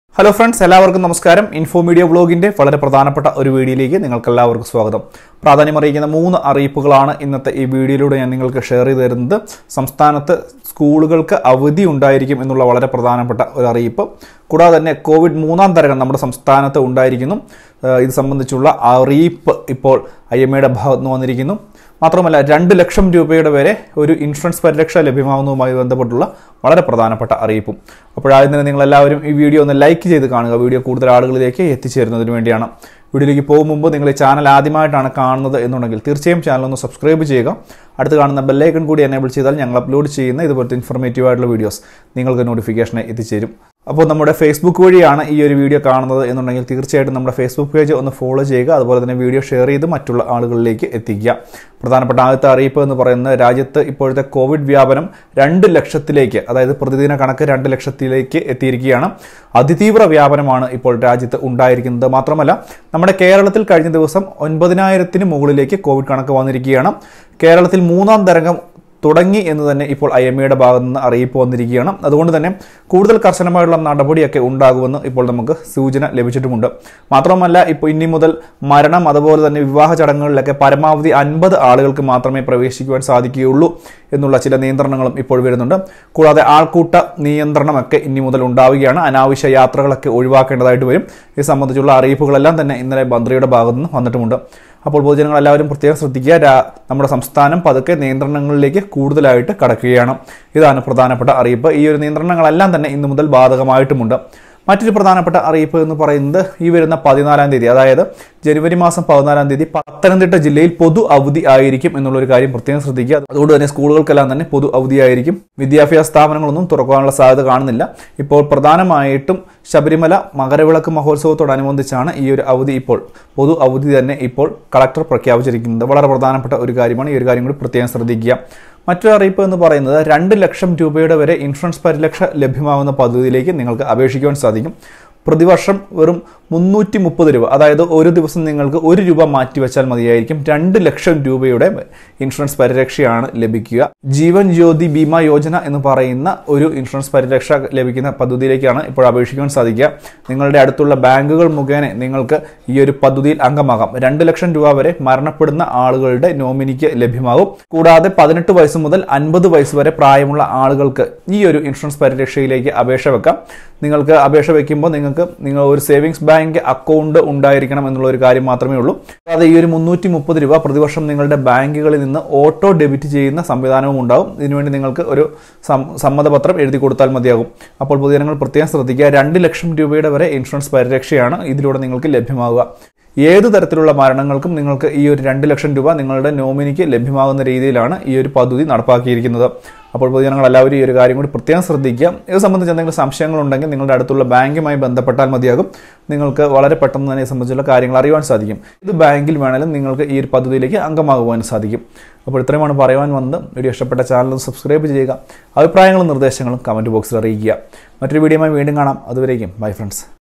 hello friends എല്ലാവർക്കും നമസ്കാരം info media ബ്ലോഗിന്റെ വളരെ പ്രധാനപ്പെട്ട ഒരു വീഡിയോയിലേക്ക് നിങ്ങൾക്ക് എല്ലാവർക്കും സ്വാഗതം പ്രാധാന്യം അറിയിക്കുന്ന മൂന്ന് അറിയിപ്പുകളാണ് ഇന്നത്തെ ഈ വീഡിയോയിലൂടെ ഞാൻ നിങ്ങൾക്ക് ഷെയർ ചെയ്ത് തരുന്നത് സംസ്ഥാനത്ത് സ്കൂളുകൾക്ക് അവധി ഉണ്ടായിരിക്കും എന്നുള്ള വളരെ പ്രധാനപ്പെട്ട ഒരു അറിയിപ്പ് കൂടാതെ തന്നെ കോവിഡ് മൂന്നാം തരംഗം നമ്മുടെ സംസ്ഥാനത്ത് ഉണ്ടായിരിക്കുന്നു ഏഹ് ഇത് സംബന്ധിച്ചുള്ള അറിയിപ്പ് ഇപ്പോൾ ഐ എം എയുടെ ഭാഗത്ത് നിന്ന് വന്നിരിക്കുന്നു മാത്രമല്ല രണ്ട് ലക്ഷം രൂപയുടെ വരെ ഒരു ഇൻഷുറൻസ് പരിരക്ഷ ലഭ്യമാവുന്നതുമായി ബന്ധപ്പെട്ടുള്ള വളരെ പ്രധാനപ്പെട്ട അറിയിപ്പും അപ്പോഴാദ്യം തന്നെ നിങ്ങൾ എല്ലാവരും ഈ വീഡിയോ ഒന്ന് ലൈക്ക് ചെയ്ത് കാണുക വീഡിയോ കൂടുതൽ ആളുകളിലേക്ക് എത്തിച്ചേരുന്നതിന് വേണ്ടിയാണ് വീഡിയോയിലേക്ക് പോകും മുമ്പ് നിങ്ങൾ ഈ ചാനൽ ആദ്യമായിട്ടാണ് കാണുന്നത് എന്നുണ്ടെങ്കിൽ തീർച്ചയായും ചാനൽ ഒന്ന് സബ്സ്ക്രൈബ് ചെയ്യുക അടുത്ത് കാണുന്ന ബെല്ലൈക്കൺ കൂടി എനേബിൾ ചെയ്താൽ ഞങ്ങൾ അപ്ലോഡ് ചെയ്യുന്ന ഇതുപോലത്തെ ഇൻഫർമേറ്റീവ് ആയിട്ടുള്ള വീഡിയോസ് നിങ്ങൾക്ക് നോട്ടിഫിക്കേഷൻ എത്തിച്ചേരും അപ്പോൾ നമ്മുടെ ഫേസ്ബുക്ക് വഴിയാണ് ഈ ഒരു വീഡിയോ കാണുന്നത് എന്നുണ്ടെങ്കിൽ തീർച്ചയായിട്ടും നമ്മുടെ ഫേസ്ബുക്ക് പേജ് ഒന്ന് ഫോളോ ചെയ്യുക അതുപോലെ തന്നെ വീഡിയോ ഷെയർ ചെയ്ത് മറ്റുള്ള ആളുകളിലേക്ക് എത്തിക്കുക പ്രധാനപ്പെട്ട ആദ്യത്തെ അറിയിപ്പ് എന്ന് പറയുന്നത് രാജ്യത്ത് ഇപ്പോഴത്തെ കോവിഡ് വ്യാപനം രണ്ട് ലക്ഷത്തിലേക്ക് അതായത് പ്രതിദിന കണക്ക് രണ്ട് ലക്ഷത്തിലേക്ക് എത്തിയിരിക്കുകയാണ് അതിതീവ്ര വ്യാപനമാണ് ഇപ്പോൾ രാജ്യത്ത് ഉണ്ടായിരിക്കുന്നത് മാത്രമല്ല നമ്മുടെ കേരളത്തിൽ കഴിഞ്ഞ ദിവസം ഒൻപതിനായിരത്തിന് മുകളിലേക്ക് കോവിഡ് കണക്ക് വന്നിരിക്കുകയാണ് കേരളത്തിൽ മൂന്നാം തരംഗം തുടങ്ങി എന്ന് തന്നെ ഇപ്പോൾ ഐ എം എയുടെ ഭാഗത്ത് നിന്ന് അറിയിപ്പ് വന്നിരിക്കുകയാണ് അതുകൊണ്ട് തന്നെ കൂടുതൽ കർശനമായുള്ള നടപടിയൊക്കെ ഉണ്ടാകുമെന്ന് ഇപ്പോൾ നമുക്ക് സൂചന ലഭിച്ചിട്ടുമുണ്ട് മാത്രമല്ല ഇപ്പോൾ ഇനി മുതൽ മരണം അതുപോലെ തന്നെ വിവാഹ ചടങ്ങുകളിലൊക്കെ പരമാവധി അൻപത് ആളുകൾക്ക് മാത്രമേ പ്രവേശിക്കുവാൻ സാധിക്കുകയുള്ളൂ എന്നുള്ള ചില നിയന്ത്രണങ്ങളും ഇപ്പോൾ വരുന്നുണ്ട് കൂടാതെ ആൾക്കൂട്ട നിയന്ത്രണമൊക്കെ ഇനി മുതൽ ഉണ്ടാവുകയാണ് അനാവശ്യ യാത്രകളൊക്കെ ഒഴിവാക്കേണ്ടതായിട്ട് വരും ഇത് സംബന്ധിച്ചുള്ള അറിയിപ്പുകളെല്ലാം തന്നെ ഇന്നലെ മന്ത്രിയുടെ ഭാഗത്തു നിന്ന് വന്നിട്ടുമുണ്ട് അപ്പോൾ പൊതുജനങ്ങൾ എല്ലാവരും പ്രത്യേകം ശ്രദ്ധിക്കുക രാ- നമ്മുടെ സംസ്ഥാനം പതുക്കെ നിയന്ത്രണങ്ങളിലേക്ക് കൂടുതലായിട്ട് കടക്കുകയാണ് ഇതാണ് പ്രധാനപ്പെട്ട അറിയിപ്പ് ഈ ഒരു നിയന്ത്രണങ്ങളെല്ലാം തന്നെ ഇന്നു മുതൽ ബാധകമായിട്ടുമുണ്ട് മറ്റൊരു പ്രധാനപ്പെട്ട അറിയിപ്പ് എന്ന് പറയുന്നത് ഈ വരുന്ന പതിനാലാം തീയതി അതായത് ജനുവരി മാസം പതിനാലാം തീയതി പത്തനംതിട്ട ജില്ലയിൽ പൊതു അവധി ആയിരിക്കും എന്നുള്ള ഒരു കാര്യം പ്രത്യേകം ശ്രദ്ധിക്കുക അതുകൊണ്ട് തന്നെ സ്കൂളുകൾക്കെല്ലാം തന്നെ പൊതു അവധിയായിരിക്കും വിദ്യാഭ്യാസ സ്ഥാപനങ്ങളൊന്നും തുറക്കാനുള്ള സാധ്യത കാണുന്നില്ല ഇപ്പോൾ പ്രധാനമായിട്ടും ശബരിമല മകരവിളക്ക് മഹോത്സവത്തോടനുബന്ധിച്ചാണ് ഈ ഒരു അവധി ഇപ്പോൾ പൊതു അവധി തന്നെ ഇപ്പോൾ കളക്ടർ പ്രഖ്യാപിച്ചിരിക്കുന്നത് വളരെ പ്രധാനപ്പെട്ട ഒരു കാര്യമാണ് ഈ ഒരു കാര്യം കൂടി പ്രത്യേകം ശ്രദ്ധിക്കുക മറ്റൊരു അറിയിപ്പ് എന്ന് പറയുന്നത് രണ്ട് ലക്ഷം രൂപയുടെ വരെ ഇൻഷുറൻസ് പരിരക്ഷ ലഭ്യമാകുന്ന പദ്ധതിയിലേക്ക് നിങ്ങൾക്ക് അപേക്ഷിക്കുവാൻ സാധിക്കും പ്രതിവർഷം വെറും മുന്നൂറ്റി മുപ്പത് രൂപ അതായത് ഒരു ദിവസം നിങ്ങൾക്ക് ഒരു രൂപ മാറ്റിവെച്ചാൽ മതിയായിരിക്കും രണ്ട് ലക്ഷം രൂപയുടെ ഇൻഷുറൻസ് പരിരക്ഷയാണ് ലഭിക്കുക ജീവൻ ജ്യോതി ബീമ യോജന എന്ന് പറയുന്ന ഒരു ഇൻഷുറൻസ് പരിരക്ഷ ലഭിക്കുന്ന പദ്ധതിയിലേക്കാണ് ഇപ്പോൾ അപേക്ഷിക്കുവാൻ സാധിക്കുക നിങ്ങളുടെ അടുത്തുള്ള ബാങ്കുകൾ മുഖേന നിങ്ങൾക്ക് ഈ ഒരു പദ്ധതിയിൽ അംഗമാകാം രണ്ട് ലക്ഷം രൂപ വരെ മരണപ്പെടുന്ന ആളുകളുടെ നോമിനിക്ക് ലഭ്യമാകും കൂടാതെ പതിനെട്ട് വയസ്സ് മുതൽ അൻപത് വയസ്സ് വരെ പ്രായമുള്ള ആളുകൾക്ക് ഈ ഒരു ഇൻഷുറൻസ് പരിരക്ഷയിലേക്ക് അപേക്ഷ വെക്കാം നിങ്ങൾക്ക് അപേക്ഷ വെക്കുമ്പോൾ നിങ്ങൾക്ക് നിങ്ങൾ ഒരു സേവിങ്സ് ബാങ്ക് അക്കൗണ്ട് ഉണ്ടായിരിക്കണം എന്നുള്ള ഒരു കാര്യം മാത്രമേ ഉള്ളൂ അതായത് ഈ ഒരു മുന്നൂറ്റി മുപ്പത് രൂപ പ്രതിവർഷം നിങ്ങളുടെ ബാങ്കുകളിൽ നിന്ന് ഓട്ടോ ഡെബിറ്റ് ചെയ്യുന്ന സംവിധാനവും ഉണ്ടാകും ഇതിനുവേണ്ടി നിങ്ങൾക്ക് ഒരു സം- സമ്മതപത്രം എഴുതി കൊടുത്താൽ മതിയാകും അപ്പോൾ പൊതുജനങ്ങൾ പ്രത്യേകം ശ്രദ്ധിക്കുക രണ്ട് ലക്ഷം രൂപയുടെ വരെ ഇൻഷുറൻസ് പരിരക്ഷയാണ് ഇതിലൂടെ നിങ്ങൾക്ക് ലഭ്യമാവുക ഏത് തരത്തിലുള്ള മരണങ്ങൾക്കും നിങ്ങൾക്ക് ഈ ഒരു രണ്ട് ലക്ഷം രൂപ നിങ്ങളുടെ നോമിനിക്ക് ലഭ്യമാകുന്ന രീതിയിലാണ് ഈ ഒരു പദ്ധതി നടപ്പാക്കിയിരിക്കുന്നത് അപ്പോൾ പൊതുജനങ്ങൾ എല്ലാവരും ഈ ഒരു കാര്യം കൂടി പ്രത്യേകം ശ്രദ്ധിക്കുക ഇത് സംബന്ധിച്ച് എന്തെങ്കിലും സംശയങ്ങളുണ്ടെങ്കിൽ നിങ്ങളുടെ അടുത്തുള്ള ബാങ്കുമായി ബന്ധപ്പെട്ടാൽ മതിയാകും നിങ്ങൾക്ക് വളരെ പെട്ടെന്ന് തന്നെ ഇത് സംബന്ധിച്ചുള്ള കാര്യങ്ങൾ അറിയുവാൻ സാധിക്കും ഇത് ബാങ്കിൽ വേണമെങ്കിലും നിങ്ങൾക്ക് ഈ ഒരു പദ്ധതിയിലേക്ക് അംഗമാകുവാൻ സാധിക്കും അപ്പോൾ ഇത്രയുമാണ് പറയുവാൻ വന്നത് വീഡിയോ ഇഷ്ടപ്പെട്ട ചാനൽ സബ്സ്ക്രൈബ് ചെയ്യുക അഭിപ്രായങ്ങളും നിർദ്ദേശങ്ങളും കമൻറ്റ് ബോക്സിൽ അറിയിക്കുക മറ്റൊരു വീഡിയോയുമായി വീണ്ടും കാണാം അതുവരേക്കും ബൈ ഫ്രണ്ട്സ്